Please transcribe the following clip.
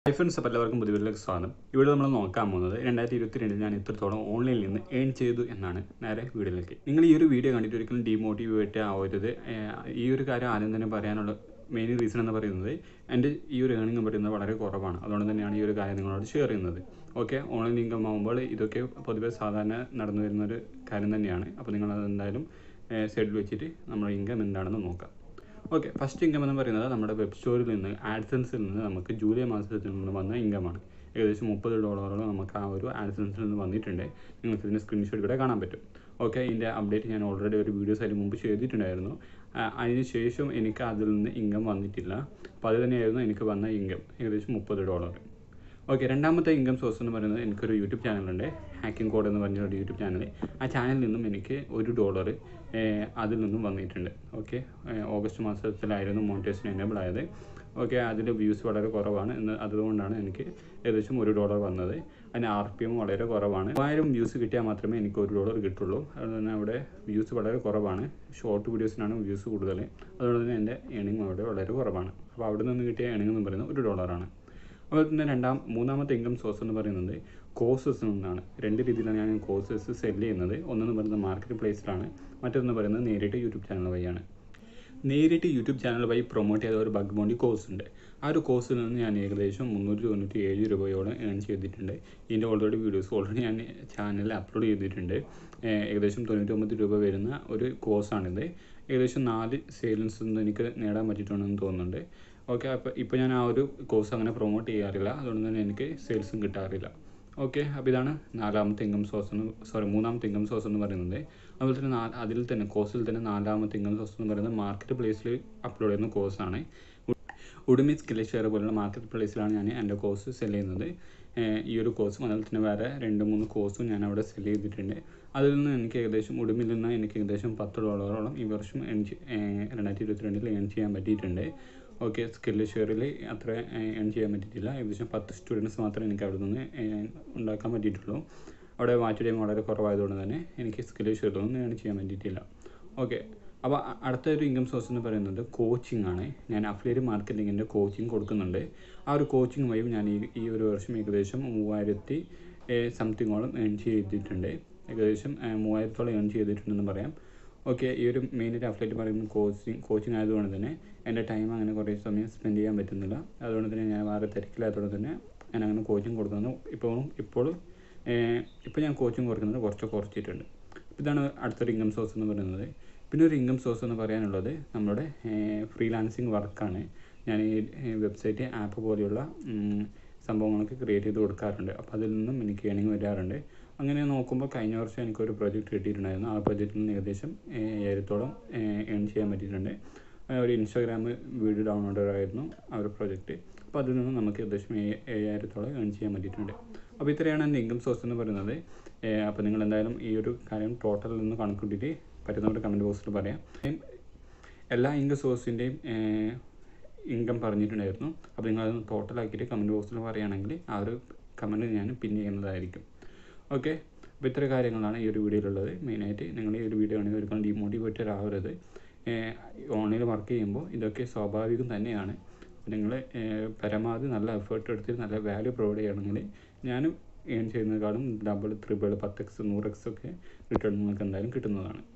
hi friends അപ്പോൾ എല്ലാവർക്കും പുതിയതിലേക്ക് സ്വാഗതം ഇവിടെ നമ്മൾ നോക്കാൻ പോകുന്നത് രണ്ടായിരത്തി ഇരുപത്തി രണ്ടിൽ ഞാൻ എത്രത്തോളം ഓൺലൈനിൽ നിന്ന് ഏൺ ചെയ്തു എന്നാണ് നേരെ വീഡിയോയിലേക്ക് നിങ്ങൾ ഈ ഒരു വീഡിയോ കണ്ടിട്ട് ഒരിക്കലും ഡീമോട്ടിവേറ്റ് ആവരുത് ഏഹ് ഈ ഒരു കാര്യം ആദ്യം തന്നെ പറയാനുള്ള മെയിൻ റീസൺ എന്ന് പറയുന്നത് എൻ്റെ ഈ ഒരു ഏണിംഗ് എന്ന് പറയുന്നത് വളരെ കുറവാണ് അതുകൊണ്ട് തന്നെയാണ് ഈ ഒരു കാര്യം നിങ്ങളോട് ഷെയർ ചെയ്യുന്നത് ഓക്കെ ഓൺലൈൻ ഇൻകം ആകുമ്പോൾ ഇതൊക്കെ പൊതുവെ സാധാരണ നടന്നു വരുന്ന ഒരു കാര്യം തന്നെയാണ് അപ്പോൾ നിങ്ങളത് എന്തായാലും സൈഡിൽ വെച്ചിട്ട് നമ്മുടെ ഇൻകം എന്താണെന്ന് നോക്കാം ഓക്കെ ഫസ്റ്റ് ഇൻകം എന്ന് പറയുന്നത് നമ്മുടെ വെബ് സ്റ്റോറിൽ നിന്ന് ആഡ്സൻസിൽ നിന്ന് നമുക്ക് ജൂലൈ മാസത്തിൽ നിന്ന് വന്ന ഇൻകമാണ് ഏകദേശം മുപ്പത് ഡോളറോളം നമുക്ക് ആ ഒരു ആഡ്സൻസിൽ നിന്ന് വന്നിട്ടുണ്ട് നിങ്ങൾക്ക് ഇതിൻ്റെ സ്ക്രീൻഷോട്ട് ഇവിടെ കാണാൻ പറ്റും ഓക്കെ ഇതിൻ്റെ അപ്ഡേറ്റ് ഞാൻ ഓൾറെഡി ഒരു വീഡിയോസ് അതിന് മുമ്പ് ചെയ്തിട്ടുണ്ടായിരുന്നു ആ, അതിന് ശേഷം എനിക്ക് അതിൽ നിന്ന് ഇൻകം വന്നിട്ടില്ല അപ്പോൾ അത് തന്നെയായിരുന്നു എനിക്ക് വന്ന ഇൻകം ഏകദേശം മുപ്പത് ഡോളർ ഓക്കെ രണ്ടാമത്തെ ഇൻകം സോഴ്സ് എന്ന് പറയുന്നത് എനിക്കൊരു യൂട്യൂബ് ചാനലുണ്ട് ഹാക്കിംഗ് കോഡ് എന്ന് പറഞ്ഞ ഒരു യൂട്യൂബ് ചാനൽ ആ ചാനലിൽ നിന്നും എനിക്ക് ഒരു ഡോളർ അതിൽ നിന്നും വന്നിട്ടുണ്ട് ഓക്കെ ഓഗസ്റ്റ് മാസത്തിലായിരുന്നു മോണിറ്റേഷൻ എനേബിൾ ആയത് ഓക്കെ അതിൽ വ്യൂസ് വളരെ കുറവാണ് എന്ന് അതുകൊണ്ടാണ് എനിക്ക് ഏകദേശം ഒരു ഡോളർ വന്നത് അതിന് ആർ പി എം വളരെ കുറവാണ് മൂവായിരം വ്യൂസ് കിട്ടിയാൽ മാത്രമേ എനിക്ക് ഒരു ഡോളർ കിട്ടുള്ളൂ അതുകൊണ്ട് തന്നെ അവിടെ വ്യൂസ് വളരെ കുറവാണ് ഷോർട്ട് വീഡിയോസിനാണ് വ്യൂസ് കൂടുതൽ അതുകൊണ്ട് തന്നെ എൻ്റെ ഏണിംഗ് അവിടെ വളരെ കുറവാണ് അപ്പോൾ അവിടെ നിന്ന് കിട്ടിയ ഏണിംഗ് എന്ന് പറയുന്നത് ഒരു ഡോളറാണ് അതുപോലെ തന്നെ രണ്ടാം മൂന്നാമത്തെ ഇൻകം സോഴ്സ് എന്ന് പറയുന്നത് കോഴ്സസ് നിന്നാണ് രണ്ട് രീതിയിലാണ് ഞാൻ കോഴ്സസ് സെല് ചെയ്യുന്നത് ഒന്നെന്ന് പറയുന്നത് മാർക്കറ്റ് പ്ലേസിലാണ് മറ്റൊന്ന് പറയുന്നത് നേരിട്ട് യൂട്യൂബ് ചാനൽ വഴിയാണ് നേരിട്ട് യൂട്യൂബ് ചാനൽ വഴി പ്രൊമോട്ട് ചെയ്ത ഒരു ബഗ് ബോണ്ടി കോഴ്സ് ഉണ്ട് ആ ഒരു കോഴ്സിൽ നിന്ന് ഞാൻ ഏകദേശം മുന്നൂറ്റി തൊണ്ണൂറ്റി ഏഴ് രൂപയോളം ഏൺ ചെയ്തിട്ടുണ്ട് ഇതിൻ്റെ ഓൾറെഡി വീഡിയോസ് ഓൾറെഡി ഞാൻ ചാനലിൽ അപ്ലോഡ് ചെയ്തിട്ടുണ്ട് ഏഹ് ഏകദേശം തൊണ്ണൂറ്റൊമ്പത് രൂപ വരുന്ന ഒരു കോഴ്സാണിത് ഏകദേശം നാല് സെയിൽസ് നിന്ന് എനിക്ക് നേടാൻ പറ്റിയിട്ടുണ്ടെന്ന് തോന്നുന്നുണ്ട് ഓക്കെ അപ്പോൾ ഇപ്പോൾ ഞാൻ ആ ഒരു കോഴ്സ് അങ്ങനെ പ്രൊമോട്ട് ചെയ്യാറില്ല അതുകൊണ്ട് തന്നെ എനിക്ക് സെയിൽസും കിട്ടാറില്ല ഓക്കെ അപ്പോൾ ഇതാണ് നാലാമത്തെ ഇൻകം സോഴ്സ് എന്ന് സോറി മൂന്നാമത്തെ ഇൻകം സോഴ്സ് എന്ന് പറയുന്നത് അതുപോലെ തന്നെ നാ- അതിൽ തന്നെ കോഴ്സിൽ തന്നെ നാലാമത്തെ ഇൻകം സോഴ്സ് എന്ന് പറയുന്നത് മാർക്കറ്റ് പ്ലേസിൽ അപ്ലോഡ് ചെയ്യുന്ന കോഴ്സാണ് ഉടുമി സ്കിൽ ഷെയർ പോലുള്ള മാർക്കറ്റ് പ്ലേസിലാണ് ഞാൻ എൻ്റെ കോഴ്സ് സെല് ചെയ്യുന്നത് ഏഹ് ഈ ഒരു കോഴ്സും അതുപോലെ തന്നെ വേറെ രണ്ട് മൂന്ന് കോഴ്സും ഞാൻ അവിടെ സെല് ചെയ്തിട്ടുണ്ട് അതിൽ നിന്ന് എനിക്ക് ഏകദേശം ഉടുമിൽ നിന്ന് എനിക്ക് ഏകദേശം പത്ത് ഡോളറോളം ഈ വർഷം ഏൺ ചെ- ഏഹ് രണ്ടായിരത്തി ഇരുപത്തിരണ്ടിൽ ഏൺ ചെയ്യാൻ പറ്റിയിട്ടുണ്ട് ഓക്കെ സ്കിൽ ഷെയറിൽ അത്ര ഏൺ ചെയ്യാൻ പറ്റിയിട്ടില്ല ഏകദേശം പത്ത് സ്റ്റുഡൻസ് മാത്രമേ എനിക്ക് അവിടെ നിന്ന് ഏഹ് ഉണ്ടാക്കാൻ പറ്റിയിട്ടുള്ളൂ അവിടെ വാച്ച് ടൈം വളരെ കുറവായതുകൊണ്ട് തന്നെ എനിക്ക് സ്കിൽ ഷെയറിലൊന്നും ഏൺ ചെയ്യാൻ പറ്റിയിട്ടില്ല ഓക്കെ അപ്പോൾ അ- അടുത്ത ഒരു ഇൻകം സോഴ്സ് എന്ന് പറയുന്നത് കോച്ചിങ് ആണ് ഞാൻ അഫിലിയേറ്റ് മാർക്കറ്റിങ്ങിൻ്റെ കോച്ചിങ് കൊടുക്കുന്നുണ്ട് ആ ഒരു കോച്ചിങ് വഴി ഞാൻ ഈ ഈ ഒരു വർഷം ഏകദേശം മൂവായിരത്തി സംതിങ്ങോളം ഏൺ ചെയ്തിട്ടുണ്ട് ഏകദേശം ഏഹ്, മൂവായിരത്തോളം ഏൺ ചെയ്തിട്ടുണ്ടെന്ന് പറയാം ഓക്കെ ഈ ഒരു മെയിനായിട്ട് അഫിലേറ്റ് പറയുമ്പോൾ കോച്ചിങ് കോച്ചിങ് ആയതുകൊണ്ട് തന്നെ എൻ്റെ ടൈം അങ്ങനെ കുറേ സമയം സ്പെൻഡ് ചെയ്യാൻ പറ്റുന്നില്ല അതുകൊണ്ട് തന്നെ ഞാൻ വേറെ തിരക്കില്ലാത്തതുകൊണ്ട് തന്നെ ഞാൻ അങ്ങനെ കോച്ചിങ് കൊടുക്കുന്നത് ഇപ്പോഴും ഇപ്പോഴും ഇപ്പോൾ ഞാൻ കോച്ചിങ് കൊടുക്കുന്നത് കുറച്ച് കുറച്ചിട്ടുണ്ട് ഇതാണ് അടുത്തൊരു ഇൻകം സോഴ്സ് എന്ന് പറയുന്നത് പിന്നെ ഒരു ഇൻകം സോഴ്സ് എന്ന് പറയാനുള്ളത് നമ്മുടെ ഫ്രീലാൻസിങ് വർക്കാണ് ഞാൻ ഈ വെബ്സൈറ്റ് ആപ്പ് പോലെയുള്ള ഉം, സംഭവങ്ങളൊക്കെ ക്രിയേറ്റ് ചെയ്ത് കൊടുക്കാറുണ്ട് അപ്പോൾ അതിൽ നിന്നും എനിക്ക് ഏണിങ് വരാറുണ്ട് അങ്ങനെ നോക്കുമ്പോൾ കഴിഞ്ഞ വർഷം എനിക്കൊരു പ്രൊജക്റ്റ് കിട്ടിയിട്ടുണ്ടായിരുന്നു ആ പ്രൊജക്റ്റിൽ നിന്ന് ഏകദേശം ഏഴായിരത്തോളം ഏൺ ചെയ്യാൻ പറ്റിയിട്ടുണ്ട് ആ ഒരു ഇൻസ്റ്റാഗ്രാം വീഡിയോ ഡൗൺലോഡർ ആയിരുന്നു ആ ഒരു പ്രൊജക്റ്റ് അപ്പോൾ അതിൽ നിന്ന് നമുക്ക് ഏകദേശം ഏ- ഏഴായിരത്തോളം ഏൺ ചെയ്യാൻ പറ്റിയിട്ടുണ്ട് അപ്പോൾ ഇത്രയാണ് എൻ്റെ ഇൻകം സോഴ്സ് എന്ന് പറയുന്നത് ഏഹ് അപ്പോൾ നിങ്ങൾ എന്തായാലും ഈ ഒരു കാര്യം ടോട്ടൽ നിന്ന് കണക്കൂട്ടിയിട്ട് പറ്റുന്നവരുടെ കമൻറ്റ് ബോക്സിൽ പറയാം ഏം, എല്ലാ ഇൻകം സോഴ്സിൻ്റെയും ഇൻകം പറഞ്ഞിട്ടുണ്ടായിരുന്നു അപ്പോൾ നിങ്ങളത് ടോട്ടലാക്കിയിട്ട് കമൻറ്റ് ബോക്സിൽ പറയുകയാണെങ്കിൽ ആ ഒരു കമൻറ്റ് ഞാൻ പിൻ ചെയ്യുന്നതായിരിക്കും ഓക്കെ അപ്പോൾ ഇത്ര കാര്യങ്ങളാണ് ഈ ഒരു വീഡിയോയിലുള്ളത് മെയിനായിട്ട് നിങ്ങൾ ഈ ഒരു വീഡിയോ ആണെങ്കിൽ ഒരിക്കലും ഡിമോട്ടിവേറ്റഡ് ആവരുത് ഓൺലൈനിൽ വർക്ക് ചെയ്യുമ്പോൾ ഇതൊക്കെ സ്വാഭാവികം തന്നെയാണ് അപ്പോൾ നിങ്ങൾ പരമാവധി നല്ല എഫേർട്ട് എടുത്ത് നല്ല വാല്യൂ പ്രൊവൈഡ് ചെയ്യണമെങ്കിൽ ഞാനും ഏൺ ചെയ്യുന്നതിനേക്കാളും ഡബിൾ ത്രിബിൾ പത്ത് എക്സ് നൂറ് എക്സ് ഒക്കെ റിട്ടേൺ നിങ്ങൾക്ക് എന്തായാലും കിട്ടുന്നതാണ്